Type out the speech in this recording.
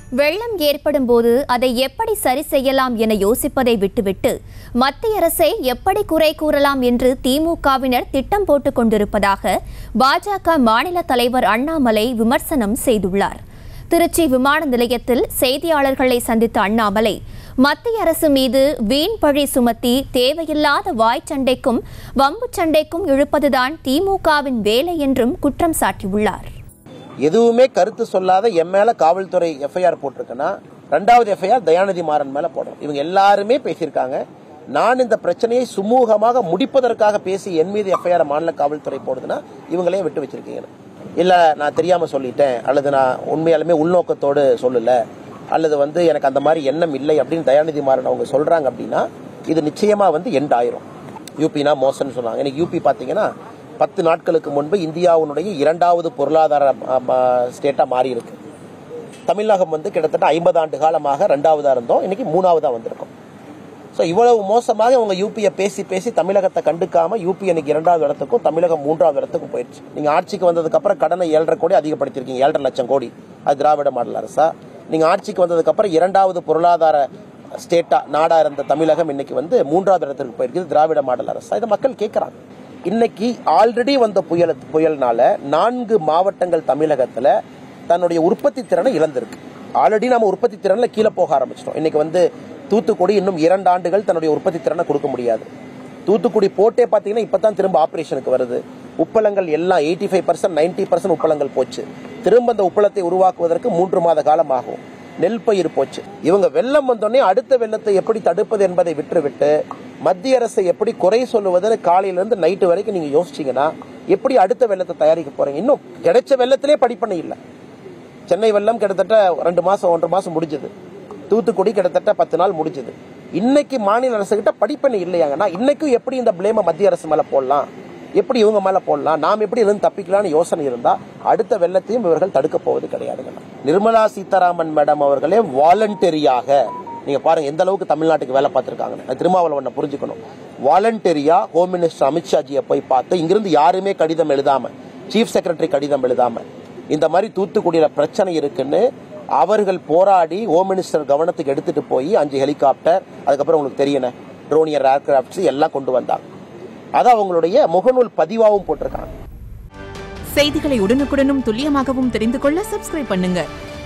வெள்ளம் ஏற்படும் போது அதை எப்படி சரி செய்யலாம் என யோசிப்பதை விட்டுவிட்டு மத்திய அரசை எப்படி குறை கூறலாம் என்று திமுகவினர் திட்டம் போட்டுக் கொண்டிருப்பதாக பாஜக மாநில தலைவர் அண்ணாமலை விமர்சனம் செய்துள்ளார் திருச்சி விமான நிலையத்தில் செய்தியாளர்களை சந்தித்த அண்ணாமலை மத்திய அரசு மீது வீண் பழி சுமத்தி தேவையில்லாத வாய்ச்சண்டைக்கும் வம்பு சண்டைக்கும் இழுப்பதுதான் திமுகவின் வேலை என்றும் குற்றம் சாட்டியுள்ளார் எதுவுமே கருத்து சொல்லாத என் மேல காவல்துறை எஃப்ஐஆர் போட்டிருக்குன்னா ரெண்டாவது எஃப்ஐஆர் தயாநிதி மாறன் மேல போடணும் இவங்க எல்லாருமே பேசியிருக்காங்க நான் இந்த பிரச்சனையை சுமூகமாக முடிப்பதற்காக பேசி என் மீது எஃப்ஐஆர் மாநில காவல்துறை போடுதுன்னா இவங்களே விட்டு வச்சிருக்கீங்க இல்ல நான் தெரியாம சொல்லிட்டேன் அல்லது நான் உண்மையாலுமே உள்நோக்கத்தோடு சொல்லல அல்லது வந்து எனக்கு அந்த மாதிரி எண்ணம் இல்லை அப்படின்னு தயாநிதி மாறன் அவங்க சொல்றாங்க அப்படின்னா இது நிச்சயமா வந்து எண்ட் ஆயிரும் யூபினா மோசம்னு சொன்னாங்க எனக்கு யூபி பாத்தீங்கன்னா பத்து நாட்களுக்கு முன்பு இந்தியாவினுடைய இரண்டாவது பொருளாதார ஸ்டேட்டா மாறி இருக்கு தமிழகம் வந்து கிட்டத்தட்ட ஐம்பது ஆண்டு காலமாக ரெண்டாவதா இருந்தோம் இன்னைக்கு மூணாவதா வந்திருக்கோம் ஸோ இவ்வளவு மோசமாக அவங்க யூபியை பேசி பேசி தமிழகத்தை கண்டுக்காம யூபி இன்னைக்கு இரண்டாவது இடத்துக்கும் தமிழகம் மூன்றாவது இடத்துக்கும் போயிடுச்சு நீங்க ஆட்சிக்கு வந்ததுக்கு அப்புறம் கடனை ஏழரை கோடி அதிகப்படுத்திருக்கீங்க ஏழரை லட்சம் கோடி அது திராவிட மாடல் அரசா நீங்க ஆட்சிக்கு வந்ததுக்கு அப்புறம் இரண்டாவது பொருளாதார ஸ்டேட்டா நாடா இருந்த தமிழகம் இன்னைக்கு வந்து மூன்றாவது இடத்திற்கு போயிருக்குது திராவிட மாடல் அரசா இதை மக்கள் கேட்கறாங்க இன்னைக்கு ஆல்ரெடி வந்த புயல் புயல்னால நான்கு மாவட்டங்கள் தமிழகத்துல தன்னுடைய உற்பத்தி திறனை இழந்திருக்கு ஆல்ரெடி நம்ம உற்பத்தி திறன்ல கீழே போக ஆரம்பிச்சிட்டோம் இன்னைக்கு வந்து தூத்துக்குடி இன்னும் இரண்டு ஆண்டுகள் தன்னுடைய உற்பத்தி திறனை கொடுக்க முடியாது தூத்துக்குடி போட்டே பாத்தீங்கன்னா இப்பதான் திரும்ப ஆபரேஷனுக்கு வருது உப்பளங்கள் எல்லாம் eighty five percent ninety percent உப்பளங்கள் போச்சு திரும்ப அந்த உப்பளத்தை உருவாக்குவதற்கு மூன்று மாத காலம் ஆகும் நெல் பயிர் போச்சு இவங்க வெள்ளம் வந்தோடனே அடுத்த வெள்ளத்தை எப்படி தடுப்பது என்பதை விட்டுவிட்டு மத்திய அரசை எப்படி குறை சொல்லுவதுன்னு காலையில இருந்து நைட்டு வரைக்கும் நீங்க யோசிச்சீங்கன்னா எப்படி அடுத்த வெள்ளத்தை தயாரிக்க போறீங்க இன்னும் கிடைச்ச வெள்ளத்திலே படிப்பனை இல்லை சென்னை வெள்ளம் கிட்டத்தட்ட ரெண்டு மாசம் ஒன்றரை மாசம் முடிஞ்சது தூத்துக்குடி கிட்டத்தட்ட பத்து நாள் முடிஞ்சது இன்னைக்கு மாநில அரசு கிட்ட படிப்பனை இல்லையாங்கன்னா இன்னைக்கும் எப்படி இந்த பிளேம மத்திய அரசு மேல போடலாம் எப்படி இவங்க மேல போடலாம் நாம் எப்படி இருந்து தப்பிக்கலாம்னு யோசனை இருந்தா அடுத்த வெள்ளத்தையும் இவர்கள் தடுக்க போவது கிடையாதுங்க நிர்மலா சீதாராமன் மேடம் அவர்களே வாலண்டரியாக நீங்க பாருங்க எந்த அளவுக்கு தமிழ்நாட்டுக்கு வேலை பார்த்திருக்காங்க திருமாவளவனை புரிஞ்சுக்கணும் வாலண்டரியா ஹோம் மினிஸ்டர் அமித்ஷாஜியை போய் பார்த்து இங்கிருந்து யாருமே கடிதம் எழுதாம சீஃப் செக்ரட்டரி கடிதம் எழுதாம இந்த மாதிரி தூத்துக்குடியில பிரச்சனை இருக்குன்னு அவர்கள் போராடி ஹோம் மினிஸ்டர் கவனத்துக்கு எடுத்துட்டு போய் அஞ்சு ஹெலிகாப்டர் அதுக்கப்புறம் உங்களுக்கு தெரியல ட்ரோனியர் ஏர்கிராப்ட்ஸ் எல்லாம் கொண்டு வந்தாங்க அதை அவங்களுடைய முகநூல் பதிவாகவும் போட்டிருக்காங்க செய்திகளை உடனுக்குடனும் துல்லியமாகவும் தெரிந்து கொள்ள சப்ஸ்கிரைப் பண்ணுங்க